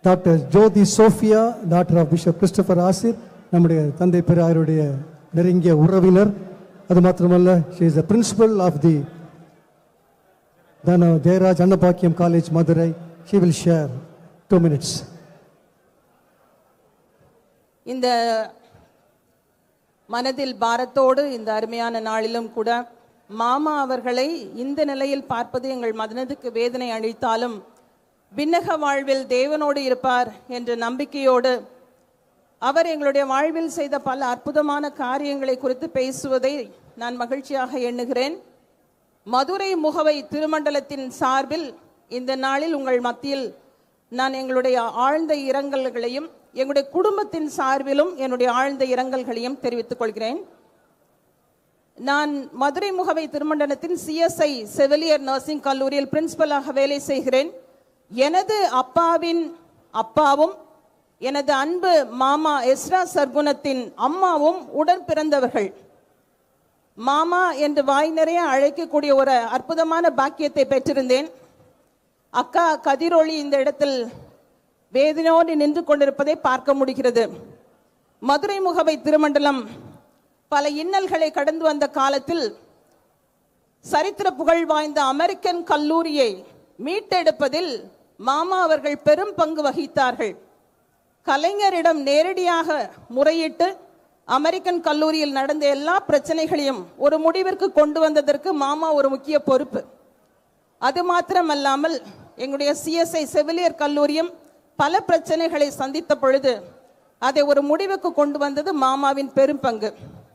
doctor Jothi Sophia doctor of bishop Christopher Asir நம்முடைய தந்தை பெரியாருடைய நெருங்கிய உறவினர் அது மாத்திரமல்ல she is the principal of the Dhana Jeyaraj Annapackiam college Madurai she will share two minutes இந்த மனதில் பாரத்தோடு இந்த அருமையான நாளிலும் கூட மாமா அவர்களை இந்த நிலையில் பார்ப்பது எங்கள் மனதுக்கு வேதனை அளித்தாலும் விண்ணக வாழ்வில் தேவனோடு இருப்பார் என்ற நம்பிக்கையோடு அவர் எங்களுடைய வாழ்வில் செய்த பல அற்புதமான காரியங்களை குறித்து பேசுவதை நான் மகிழ்ச்சியாக எண்ணுகிறேன் மதுரை முகவை திருமண்டலத்தின் சார்பில் இந்த நாளில் உங்கள் மத்தியில் நான் எங்களுடைய ஆழ்ந்த இரங்கல்களையும் எங்களுடைய குடும்பத்தின் சார்பிலும் என்னுடைய ஆழ்ந்த இரங்கல்களையும் தெரிவித்துக் கொள்கிறேன் நான் மதுரை முகவை திருமண்டலத்தின் சிஎஸ்ஐ செவிலியர் நர்சிங் கல்லூரியில் பிரின்சிபலாக வேலை செய்கிறேன் எனது அப்பாவின் அப்பாவும் எனது அன்பு மாமா எஸ்ரா சர்க்குணத்தின் அம்மாவும் உடன் பிறந்தவர்கள் மாமா என்று வாய் நிறைய அழைக்கக்கூடிய ஒரு அற்புதமான பாக்கியத்தை பெற்றிருந்தேன் அக்கா கதிரொளி இந்த இடத்தில் வேதனையோடு நின்று கொண்டிருப்பதை பார்க்க முடிகிறது மதுரை முகவை திருமண்டலம் பல இன்னல்களை கடந்து வந்த காலத்தில் சரித்திர புகழ் வாய்ந்த அமெரிக்கன் கல்லூரியை மீட்டெடுப்பதில் மாமா அவர்கள் பெரும் பங்கு வகித்தார்கள் கலைஞரிடம் நேரடியாக முறையிட்டு அமெரிக்கன் கல்லூரியில் நடந்த எல்லா பிரச்சனைகளையும் ஒரு முடிவிற்கு கொண்டு வந்ததற்கு மாமா ஒரு முக்கிய பொறுப்பு அது மாத்திரமல்லாமல் எங்களுடைய சிஎஸ்ஐ செவிலியர் கல்லூரியும் பல பிரச்சனைகளை சந்தித்த பொழுது அதை ஒரு முடிவுக்கு கொண்டு வந்தது மாமாவின் பெரும் பங்கு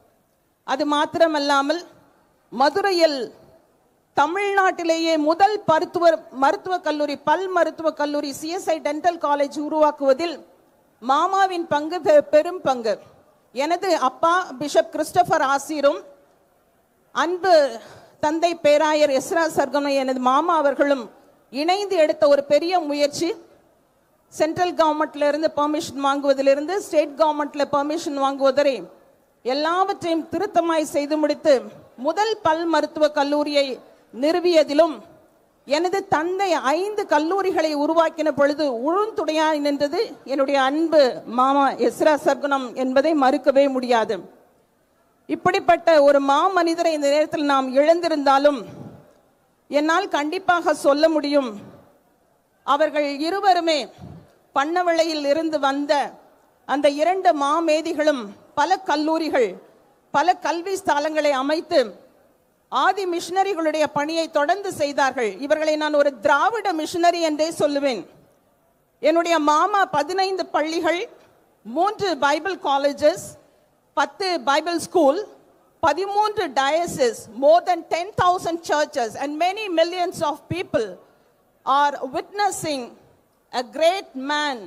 அது மாத்திரமல்லாமல் மதுரையில் தமிழ்நாட்டிலேயே முதல் மருத்துவ மருத்துவக் கல்லூரி பல் மருத்துவக் கல்லூரி சிஎஸ்ஐ டென்டல் காலேஜ் உருவாக்குவதில் மாமாவின் பங்கு பெ- பெரும் பங்கு எனது அப்பா பிஷப் கிறிஸ்டபர் ஆசீரும் அன்பு தந்தை பேராயர் எஸ்ரா சர்கமை எனது மாமா அவர்களும் இணைந்து எடுத்த ஒரு பெரிய முயற்சி சென்ட்ரல் கவர்மெண்ட்ல இருந்து பெர்மிஷன் வாங்குவதிலிருந்து ஸ்டேட் கவர்மெண்ட்ல பெர்மிஷன் வாங்குவதரை எல்லாவற்றையும் திருத்தமாய் செய்து முடித்து முதல் பல் மருத்துவ கல்லூரியை நிறுவியதிலும் எனது தந்தை ஐந்து கல்லூரிகளை உருவாக்கின பொழுது உழுந்துடையாய் நின்றது என்னுடைய அன்பு மாமா எஸ்ரா சர்க்குணம் என்பதை மறுக்கவே முடியாது இப்படிப்பட்ட ஒரு மாமனிதரை இந்த நேரத்தில் நாம் இழந்திருந்தாலும் என்னால் கண்டிப்பாக சொல்ல முடியும் அவர்கள் இருவருமே பண்ணவளையில் இருந்து வந்த அந்த இரண்டு மாமேதிகளும் பல கல்லூரிகள் பல கல்வி ஸ்தலங்களை அமைத்து ஆதி மிஷனரிகளுடைய பணியை தொடர்ந்து செய்தார்கள் இவர்களை நான் ஒரு திராவிட மிஷனரி என்றே சொல்லுவேன் என்னுடைய மாமா பதினைந்து பள்ளிகள் மூன்று பைபிள் காலேஜஸ் பத்து பைபிள் ஸ்கூல் பதிமூன்று diocese more than ten thousand churches and many millions of people are witnessing a great man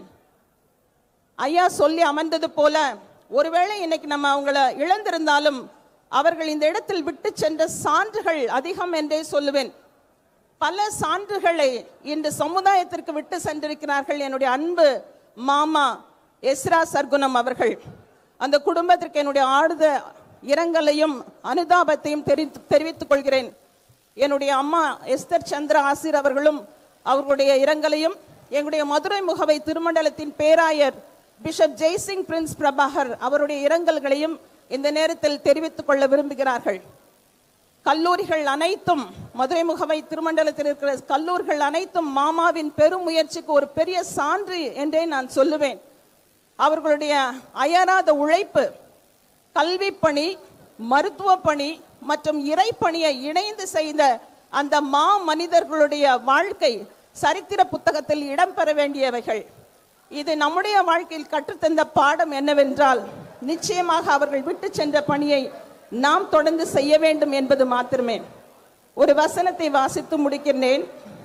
ஐயா சொல்லி அமர்ந்தது போல ஒருவேளை இன்னைக்கு நம்ம அவங்கள இழந்திருந்தாலும் அவர்கள் இந்த இடத்தில் விட்டு சென்ற சான்றுகள் அதிகம் என்றே சொல்லுவேன் பல சான்றுகளை இன்று சமுதாயத்திற்கு விட்டு சென்றிருக்கிறார்கள் என்னுடைய அன்பு மாமா எஸ்ரா சர்க்குணம் அவர்கள் அந்த குடும்பத்திற்கு என்னுடைய ஆழ்ந்த இரங்கலையும் அனுதாபத்தையும் தெரிவித்து தெரிவித்துக் கொள்கிறேன் என்னுடைய அம்மா எஸ்தர் சந்திர ஆசிர் அவர்களும் அவர்களுடைய இரங்கலையும் எங்களுடைய மதுரை முகவை திருமண்டலத்தின் பேராயர் பிஷப் ஜெய்சிங் பிரின்ஸ் பிரபாகர் அவருடைய இரங்கல்களையும் இந்த நேரத்தில் தெரிவித்துக் கொள்ள விரும்புகிறார்கள் கல்லூரிகள் அனைத்தும் மதுரை முகவை திருமண்டலத்தில் இருக்கிற கல்லூரிகள் அனைத்தும் மாமாவின் பெரும் முயற்சிக்கு ஒரு பெரிய சான்று என்றே நான் சொல்லுவேன் அவர்களுடைய அயராத உழைப்பு கல்வி பணி மருத்துவ பணி மற்றும் இறைப்பணியை இணைந்து செய்த அந்த மா மனிதர்களுடைய வாழ்க்கை சரித்திர புத்தகத்தில் இடம்பெற வேண்டியவைகள் இது நம்முடைய வாழ்க்கையில் கற்றுத்தந்த பாடம் என்னவென்றால் நிச்சயமாக அவர்கள் விட்டு சென்ற பணியை நாம் தொடர்ந்து செய்ய வேண்டும் என்பது மாத்திரமே ஒரு வசனத்தை வாசித்து முடிக்கிறேன்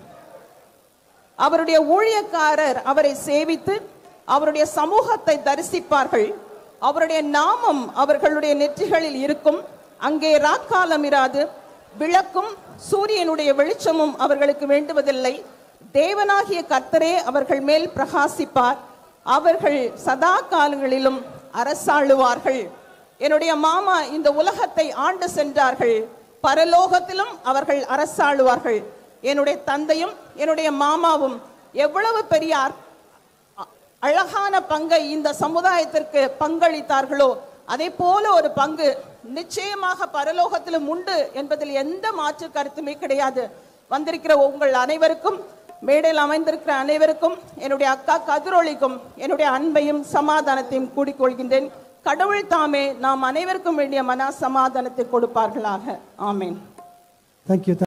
அவருடைய ஊழியக்காரர் அவரை சேவித்து அவருடைய சமூகத்தை தரிசிப்பார்கள் அவருடைய நாமம் அவர்களுடைய நெற்றிகளில் இருக்கும் அங்கே ராக்காலம் இராது விளக்கும் சூரியனுடைய வெளிச்சமும் அவர்களுக்கு வேண்டுவதில்லை தேவனாகிய கர்த்தரே அவர்கள் மேல் பிரகாசிப்பார் அவர்கள் சதா காலங்களிலும் அரசாளுவார்கள் என்னுடைய மாமா இந்த உலகத்தை ஆண்டு சென்றார்கள் பரலோகத்திலும் அவர்கள் அரசாளுவார்கள் என்னுடைய தந்தையும் என்னுடைய மாமாவும் எவ்வளவு பெரிய அற்- அழகான பங்கை இந்த சமுதாயத்திற்கு பங்களித்தார்களோ அதே போல ஒரு பங்கு நிச்சயமாக பரலோகத்திலும் உண்டு என்பதில் எந்த மாற்று கருத்துமே கிடையாது வந்திருக்கிற உங்கள் அனைவருக்கும் மேடையில் அமைந்திருக்கிற அனைவருக்கும் என்னுடைய அக்கா கதிரொளிக்கும் என்னுடைய அன்பையும் சமாதானத்தையும் கூடிக்கொள்கின்றேன் கடவுள் தாமே நாம் அனைவருக்கும் வேண்டிய மன சமாதானத்தை கொடுப்பார்களாக ஆமேன் தேங்க்யூ